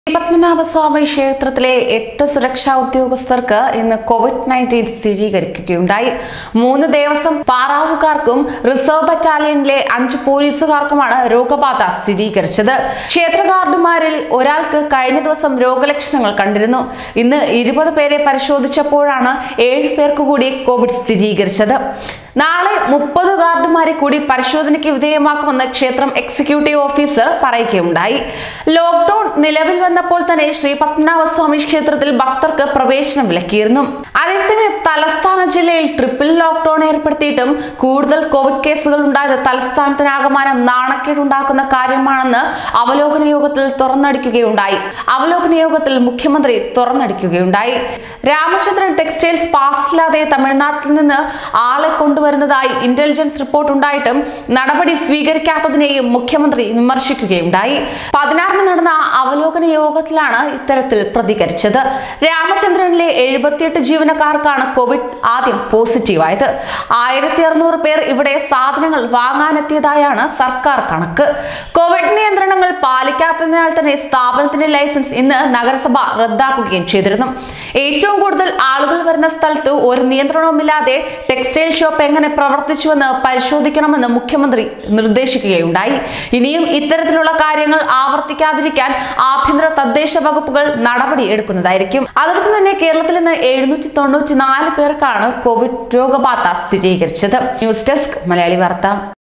പത്മനാഭസ്വാമി ക്ഷേത്രത്തിലെ എട്ട് സുരക്ഷാ ഉദ്യോഗസ്ഥർക്ക് ഇന്ന് കോവിഡ് നയൻറ്റീൻ സ്ഥിരീകരിക്കുകയുണ്ടായി മൂന്ന് ദേവസ്വം പാറാവുകാർക്കും റിസർവ് ബറ്റാലിയനിലെ അഞ്ച് പോലീസുകാർക്കുമാണ് രോഗബാധ സ്ഥിരീകരിച്ചത് ക്ഷേത്ര ഗാർഡുമാരിൽ ഒരാൾക്ക് കഴിഞ്ഞ ദിവസം രോഗലക്ഷണങ്ങൾ കണ്ടിരുന്നു ഇന്ന് ഇരുപത് പേരെ പരിശോധിച്ചപ്പോഴാണ് ഏഴ് പേർക്ക് കൂടി കോവിഡ് സ്ഥിരീകരിച്ചത് നാളെ മുപ്പത് ഗാർഡുമാരെ കൂടി പരിശോധനയ്ക്ക് വിധേയമാക്കുമെന്ന് ക്ഷേത്രം എക്സിക്യൂട്ടീവ് ഓഫീസർ പറയുകയുണ്ടായി ലോക്ക്ഡൌൺ നിലവിൽ വന്നപ്പോൾ തന്നെ ശ്രീ പത്മനാഭസ്വാമി ക്ഷേത്രത്തിൽ ഭക്തർക്ക് പ്രവേശനം വിലക്കിയിരുന്നു അതേസമയം തലസ്ഥാന ജില്ലയിൽ ട്രിപ്പിൾ ലോക്ക്ഡൌൺ ഏർപ്പെടുത്തിയിട്ടും കൂടുതൽ കോവിഡ് കേസുകൾ ഉണ്ടായത് തലസ്ഥാനത്തിനാകമാനം നാണക്കേടുണ്ടാക്കുന്ന കാര്യമാണെന്ന് അവലോകന യോഗത്തിൽ തുറന്നടിക്കുകയുണ്ടായി അവലോകന യോഗത്തിൽ മുഖ്യമന്ത്രി തുറന്നടിക്കുകയുണ്ടായി രാമചന്ദ്രൻ ടെക്സ്റ്റൈൽസ് പാസില്ലാതെ തമിഴ്നാട്ടിൽ നിന്ന് ആളെ കൊണ്ടുവരുന്നതായി ഇന്റലിജൻസ് റിപ്പോർട്ട് ഉണ്ടായിട്ടും നടപടി സ്വീകരിക്കാത്തതിനെയും മുഖ്യമന്ത്രി വിമർശിക്കുകയുണ്ടായി പതിനാറിന് നടന്ന അവലോകന യോഗത്തിലാണ് ഇത്തരത്തിൽ പ്രതികരിച്ചത് രാമചന്ദ്രനിലെ എഴുപത്തിയെട്ട് ജീവനക്കാർക്കാണ് കോവിഡ് ആദ്യം പോസിറ്റീവായത് ആയിരത്തി അറുന്നൂറ് പേർ ഇവിടെ സാധനങ്ങൾ വാങ്ങാനെത്തിയതായാണ് സർക്കാർ കണക്ക് കോവിഡ് നിയന്ത്രണങ്ങൾ പാലിക്കാത്തതിനാൽ തന്നെ സ്ഥാപനത്തിന്റെ ലൈസൻസ് ഇന്ന് നഗരസഭ റദ്ദാക്കുകയും ചെയ്തിരുന്നു ഏറ്റവും കൂടുതൽ ആളുകൾ വരുന്ന സ്ഥലത്ത് ഒരു നിയന്ത്രണവുമില്ലാതെ ടെക്സ്റ്റൈൽ ഷോപ്പ് എങ്ങനെ പ്രവർത്തിച്ചുവെന്ന് പരിശോധിക്കണമെന്ന് മുഖ്യമന്ത്രി നിർദ്ദേശിക്കുകയുണ്ടായി ഇനിയും ഇത്തരത്തിലുള്ള കാര്യങ്ങൾ ആവർത്തിക്കാതിരിക്കാൻ ആഭ്യന്തര തദ്ദേശ വകുപ്പുകൾ നടപടി എടുക്കുന്നതായിരിക്കും അതോടൊപ്പം തന്നെ കേരളത്തിൽ നിന്ന് എഴുന്നൂറ്റി തൊണ്ണൂറ്റി നാല് പേർക്കാണ് കോവിഡ് രോഗബാധ സ്ഥിരീകരിച്ചത് ന്യൂസ് ഡെസ്ക് മലയാളി വാർത്ത